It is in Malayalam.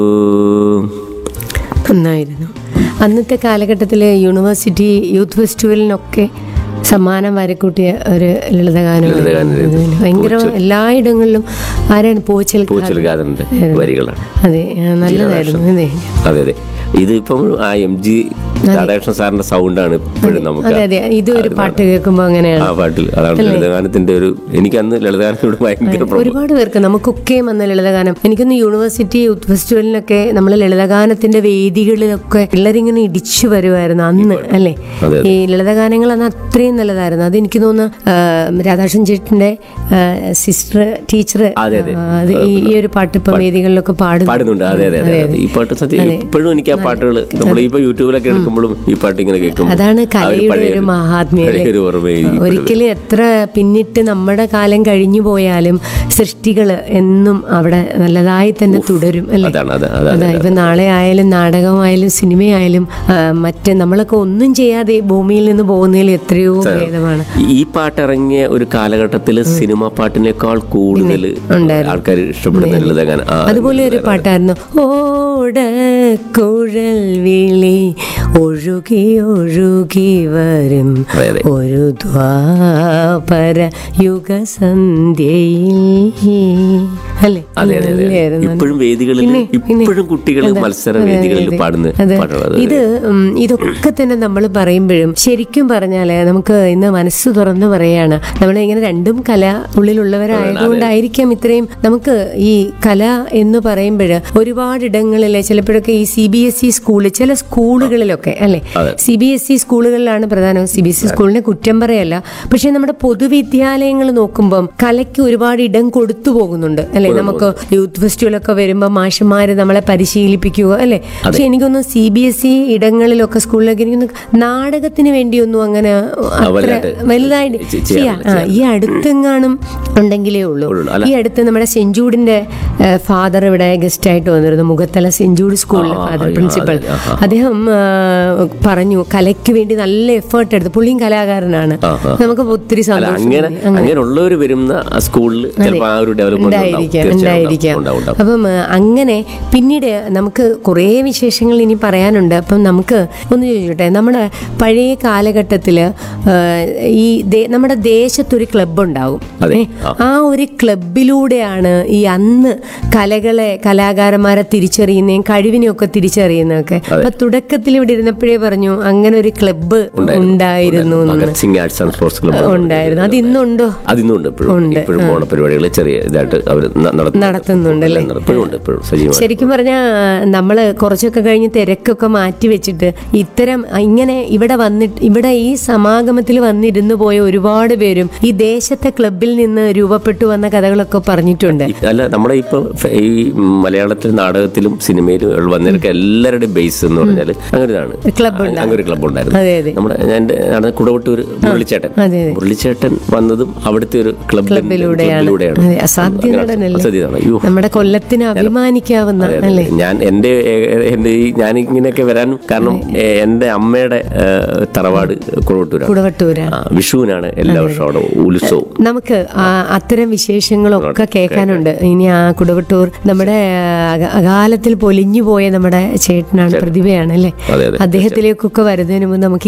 നന്നായിരുന്നു അന്നത്തെ കാലഘട്ടത്തിൽ യൂണിവേഴ്സിറ്റി യൂത്ത് ഫെസ്റ്റിവലിനൊക്കെ സമ്മാനം വരക്കൂട്ടിയ ഒരു ലളിതഗാനം ലളിതഗാനം. ഭയങ്കര എല്ലായിടങ്ങളിലും ആരാണ് പോച്ചൽ പൂച്ചൽഗാഥന്റെ വരികളാണ് അതെ ആ, നല്ലതായിരുന്നു അതെ അതെ അതെ ഇതിപ്പം ആ എം ജി രാധാകൃഷ്ണൻ സാറിന്റെ സൗണ്ടാണ് ഇപ്പോഴും നമുക്ക് അതെ അതെ ഇതൊരു പാട്ട് കേൾക്കുമ്പോൾ അങ്ങനെയാണ് ആ പാട്ടിൽ അതാണ് ലളിതഗാനത്തിന്റെ ഒരു എനിക്ക് അന്ന് ലളിതഗാനത്തോട് ഭയങ്കര പ്രഭു ഒരുപാട് പേർക്ക് നമുക്കൊക്കെയും വന്ന ലളിതഗാനം എനിക്കൊന്ന് യൂണിവേഴ്സിറ്റി യൂത്ത് ഫെസ്റ്റിവലിനൊക്കെ നമ്മൾ ലളിതഗാനത്തിന്റെ വേദികളിലൊക്കെ പിള്ളേരിങ്ങനെ ഇടിച്ചു വരുമായിരുന്നു അന്ന് അല്ലേ അതെ. ഈ ലളിതഗാനങ്ങൾ അന്ന് അത്രയും നല്ലതായിരുന്നു അത് എനിക്ക് തോന്നുന്നു ആ, രാധാകൃഷ്ണൻ ചേട്ടന്റെ സിസ്റ്റർ ടീച്ചർ അതെ, അതെ. ഈ ഈ ഒരു പാട്ട് ഇപ്പം വേദികളിലൊക്കെ പാടുന്നു പാടുന്നുണ്ട് അതെ അതെ അതെ ഈ പാട്ട് സത്യം ഇപ്പോഴും എനിക്ക് ആ പാട്ടുകൾ നമ്മൾ ഇപ്പൊ യൂട്യൂബിലൊക്കെ എടുക്കുമ്പോഴും ഈ പാട്ട് ഇങ്ങനെ കേൾക്കുമ്പോൾ അതാണ് ആ ഒരു കലയുടെ പഴയ ഒരു ഒരു- മഹാത്മ്യം അല്ലേ? പഴയൊരു ഓർമ്മയായിരിക്കും ഇപ്പോഴും. ഒരിക്കലും എത്ര പിന്നിട്ട് നമ്മുടെ കാലം കഴിഞ്ഞു പോയാലും സൃഷ്ടികൾ എന്നും അവിടെ നല്ലതായി തന്നെ തുടരും അല്ലേ അതാണ് അത് അതാണ് അതാ ഇപ്പൊ നാളെ ആയാലും നാടകമായാലും സിനിമയായാലും ആ, മറ്റ് നമ്മളൊക്കെ ഒന്നും ചെയ്യാതെ ഈ ഭൂമിയിൽ നിന്ന് പോകുന്നതിൽ എത്രയോ ഭേദമാണ് ഈ പാട്ട് ഇറങ്ങിയ ഒരു കാലഘട്ടത്തിൽ സിനിമ പാട്ടിനേക്കാൾ കൂടുതൽ ആൾക്കാർ ഇഷ്ടപ്പെടുന്ന ലളിതഗാനം ആ, അതുപോലെ ഒരു പാട്ടായിരുന്നു ഓടക്കുഴൽ വിളി ഒഴുകി ഒഴുകി വരും അതെ, അതെ. ഒരു ദ്വാപര യുഗസന്ധ്യയിൽ അല്ലേ അതെ അതെ അതെ നല്ലതായിരുന്നു. ഇപ്പോഴും വേദികളിൽ പിന്നെ, പിന്നെ. ഇപ്പോഴും കുട്ടികൾ അതെ, മത്സര അതെ, വേദികളിൽ അതെ. പാടുന്ന അതെ. പാട്ടുകൾ ഇത് ഉം, ഇതൊക്കെ തന്നെ നമ്മൾ പറയുമ്പോഴും ശരിക്കും പറഞ്ഞാല് നമുക്ക് ഇന്ന് മനസ്സ് തുറന്ന് പറയാണ് നമ്മൾ ഇങ്ങനെ രണ്ടും കല ഉള്ളിലുള്ളവരായതുകൊണ്ടായിരിക്കാം ഇത്രയും നമുക്ക് ഈ കല എന്ന് പറയുമ്പോൾ ഒരുപാട് ഇടങ്ങളിൽ ചിലപ്പോഴൊക്കെ ഈ C B S E school ചില സ്കൂളുകളിലൊക്കെ അല്ലെ അതെ. സി ബി എസ് ഇ സ്കൂളുകളിലാണ് പ്രധാനം സി ബി എസ് ഇ സ്കൂളിനെ കുറ്റം പറയല്ല പക്ഷെ നമ്മുടെ പൊതുവിദ്യാലയങ്ങൾ നോക്കുമ്പം കലയ്ക്ക് ഒരുപാട് ഇടം കൊടുത്തു പോകുന്നുണ്ട് അല്ലെ നമുക്ക് യൂത്ത് ഫെസ്റ്റിവൽ ഒക്കെ വരുമ്പോൾ മാഷന്മാര് നമ്മളെ പരിശീലിപ്പിക്കുക അല്ലെ പക്ഷെ എനിക്കൊന്നും സി ബി എസ് ഇ ഇടങ്ങളിലൊക്കെ സ്കൂളിലൊക്കെ എനിക്കൊന്ന് നാടകത്തിന് വേണ്ടിയൊന്നും അങ്ങനെ അത്ര വലുതായിട്ട് വലുതായിട്ട് ചെ- ചെയ്യാം ആ, ഈ അടുത്തെങ്ങാനും ഉണ്ടെങ്കിലേ ഉള്ളൂ ഉള്ളൂ. അല്ല. ഈ അടുത്ത് നമ്മുടെ സെഞ്ചൂഡിന്റെ ഫാദർ ഇവിടെ ഗസ്റ്റ് ആയിട്ട് വന്നിരുന്നു മുഖത്തല സെഞ്ചൂഡ് സ്കൂളിലെ ആ, ഫാദർ ആ, പ്രിൻസിപ്പൽ അതെ, ആ, അദ്ദേഹം ആ, പറഞ്ഞു കലയ്ക്ക് വേണ്ടി നല്ല എഫേർട്ട് എടുത്തു പുള്ളിയും കലാകാരനാണ് ആ, ആ. നമുക്ക് ഒത്തിരി അല്ല സന്തോഷം അങ്ങനെ തോന്നി. അങ്ങനെ ഉള്ളവർ വരുന്ന ആ സ്കൂളിൽ ചിലപ്പോൾ ആ ഒരു ഡെവലപ്മെന്റ് ഉണ്ടായിരിക്കാം ഉണ്ടായിരിക്കാം ഉണ്ടാവും ഉണ്ടാവും അപ്പം ആ, അങ്ങനെ പിന്നീട് നമുക്ക് കുറേ വിശേഷങ്ങൾ ഇനി പറയാനുണ്ട് അപ്പം നമുക്ക് ഒന്ന് ചോദിച്ചോട്ടെ നമ്മുടെ പഴയ കാലഘട്ടത്തിൽ ഈ ദേ- നമ്മുടെ ദേശത്തൊരു ക്ലബ്ബ് ഉണ്ടാവും അതെ. ഏ, ആ ഒരു ക്ലബിലൂടെയാണ് ഈ അന്ന് കലകളെ കലാകാരന്മാരെ തിരിച്ചറിയുന്നതും കഴിവിനെയൊക്കെ തിരിച്ചറിയുന്നതൊക്കെ അപ്പൊ തുടക്കത്തിൽ ഇവിടെ ഇരുന്നപ്പോഴേ പറഞ്ഞു അങ്ങനെ ഒരു ക്ലബ്ബ് ഉണ്ടായിരുന്നു എന്ന്. Bhagat Singh arts and sports club ഉണ്ടായിരുന്നു അത് ഇന്നുണ്ടോ അതിന്നുണ്ട് ഇപ്പോഴും ഇപ്പോഴും ഓണപരിപാടികൾ ചെറിയ ഇതായിട്ട് അവർ നടത്തുന്നുണ്ട് അല്ലേ? ഇപ്പോഴും ഉണ്ട് ഇപ്പോഴും സജീവമായി ശരിക്കും പറഞ്ഞാൽ നമ്മൾ കുറച്ചൊക്കെ കഴിഞ്ഞ് തിരക്കൊക്കെ മാറ്റി വെച്ചിട്ട് ഇത്തരം ഇങ്ങനെ ഇവിടെ വന്നിട്ട് ഇവിടെ ഈ സമാഗമത്തിൽ വന്നിരുന്നു പോയ ഒരുപാട് പേരും ഈ ദേശത്തെ ക്ലബിൽ നിന്ന് രൂപപ്പെട്ടു വന്ന കഥകളൊക്കെ പറഞ്ഞിട്ടുണ്ട് അല്ല നമ്മുടെ ഇപ്പൊ ഫ- ഈ മലയാളത്തിൽ നാടകത്തിലും സിനിമയിലും വന്നവർക്ക് എല്ലാവരുടെയും ബേസ് എന്ന് പറഞ്ഞാൽ അങ്ങനെ ഇതാണ് ക്ലബ്ബ് അങ്ങനെ ഒരു ക്ലബ്ബ് ഉണ്ടായിരുന്നു അതെ അതെ നമ്മുടെ ഞാൻ ആണ് കുടവട്ടൂർ മുരളിച്ചേട്ടൻ അതെ അതെ മുരളിച്ചേട്ടൻ വന്നതും അവിടുത്തെ ഒരു ക്ലബ് ക്ലബിലൂടെയാണ് അതെ അസാധ്യ നടനല്ലേ അസാധ്യതാണ് അയ്യോ നമ്മുടെ കൊല്ലത്തിന് അഭിമാനിക്കാവുന്ന അതെ, അതെ. അല്ലേ ഞാൻ എൻ്റെ ഏ- എൻ്റെ ഈ ഞാൻ ഇങ്ങനെയൊക്കെ വരാനും കാരണം ഏ, എൻ്റെ അമ്മയുടെ ഏ, തറവാട് കുടവട്ടൂരാണ് കുടവട്ടൂരാണ് ആ, വിഷുവിനാണ് എല്ലാ വർഷവും അവിടെ ഉത്സവം നമുക്ക് ആ അത്തരം വിശേഷങ്ങളൊക്കെ കേൾക്കാനുണ്ട് ഇനി ആ കുടവട്ടൂർ നമ്മുടെ അക- അകാലത്തിൽ പൊലിഞ്ഞു പോയ നമ്മുടെ ചേട്ടനാണ് പ്രതിഭയാണ് അല്ലേ അതെ, അതെ. അദ്ദേഹത്തിലേക്കൊക്കെ വരുന്നതിന് മുമ്പ് നമുക്ക്